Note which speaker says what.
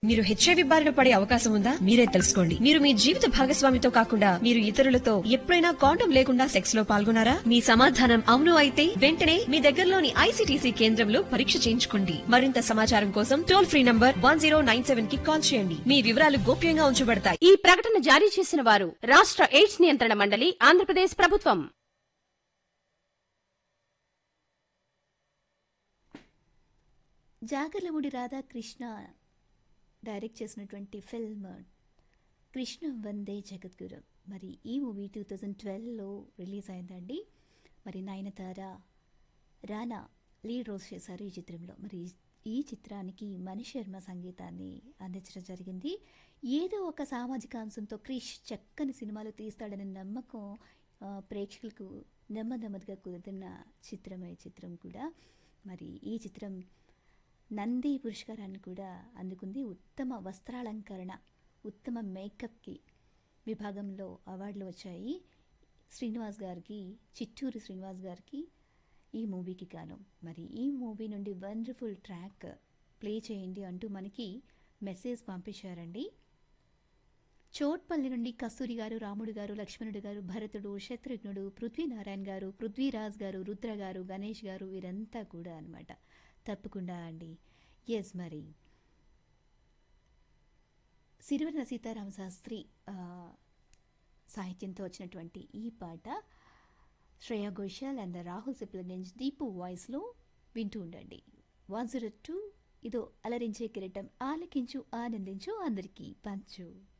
Speaker 1: మీరు హెచ్ఐవి బారిన పడే అవకాశం ఉందా మీరే తెలుసుకోండి మీరు మీ జీవిత భాగస్వామితో కాకుండా మీరు ఇతరులతో ఎప్పుడైనా కాండం లేకుండా సెక్స్ లో పాల్గొన్నారా మీ సమాధానం అవును అయితే వెంటనే మీ దగ్గరలోని ఐసీటీసీ కేంద్రంలో పరీక్ష చేయించుకోండి మరింత సమాచారం కోసం టోల్ ఫ్రీ నంబర్ వన్ కి కాల్ చేయండి మీ వివరాలు గోప్యంగా ఉంచబడతాయి
Speaker 2: ఈ ప్రకటన జారీ చేసిన వారు రాష్ట్ర ఎయిడ్స్ నియంత్రణ మండలి ఆంధ్రప్రదేశ్ ప్రభుత్వం
Speaker 3: జాగర్లమూడి రాధాకృష్ణ డైరెక్ట్ చేసినటువంటి ఫిల్మ్ కృష్ణ వందే జగద్గురు మరి ఈ మూవీ టూ థౌజండ్ ట్వెల్వ్లో రిలీజ్ అయిందండి మరి నయనతార రానా లీడ్ రోల్స్ చేశారు ఈ చిత్రంలో మరి ఈ చిత్రానికి మణి శర్మ సంగీతాన్ని అందించడం జరిగింది ఏదో ఒక సామాజిక అంశంతో క్రిష్ చక్కని సినిమాలు తీస్తాడనే నమ్మకం ఆ, ప్రేక్షకులకు నెమ్మది నెమ్మదిగా కుదురుతున్న చిత్రమే చిత్రం కూడా మరి ఈ చిత్రం నంది పురస్కారాన్ని కూడా అందుకుంది ఉత్తమ వస్త్రాలంకరణ ఉత్తమ మేకప్కి విభాగంలో అవార్డులు వచ్చాయి శ్రీనివాస్ గారికి చిట్టూరి శ్రీనివాస్ గారికి ఈ మూవీకి గాను మరి ఈ మూవీ నుండి వండర్ఫుల్ ట్రాక్ ప్లే చేయండి అంటూ మనకి మెసేజ్ పంపించారండి చోట్పల్లి నుండి కస్తూరి గారు రాముడు గారు లక్ష్మణుడు గారు భరతుడు శత్రుఘ్నుడు పృథ్వీనారాయణ గారు పృథ్వీరాజ్ గారు రుద్ర గారు గణేష్ గారు వీరంతా కూడా అన్నమాట తప్పకుండా అండి ఎస్ మరి సిరివెన్న సీతారామ శాస్త్రి ఆ, సాహిత్యంతో వచ్చినటువంటి ఈ పాట శ్రేయా ఘోషాల్ అండ్ రాహుల్ సిప్లగంజ్ దీపు వాయిస్లో వింటూ ఉండండి వన్ జీరో టూ ఇదో అలరించే కిరీటం ఆలకించు ఆనందించు అందరికీ పంచు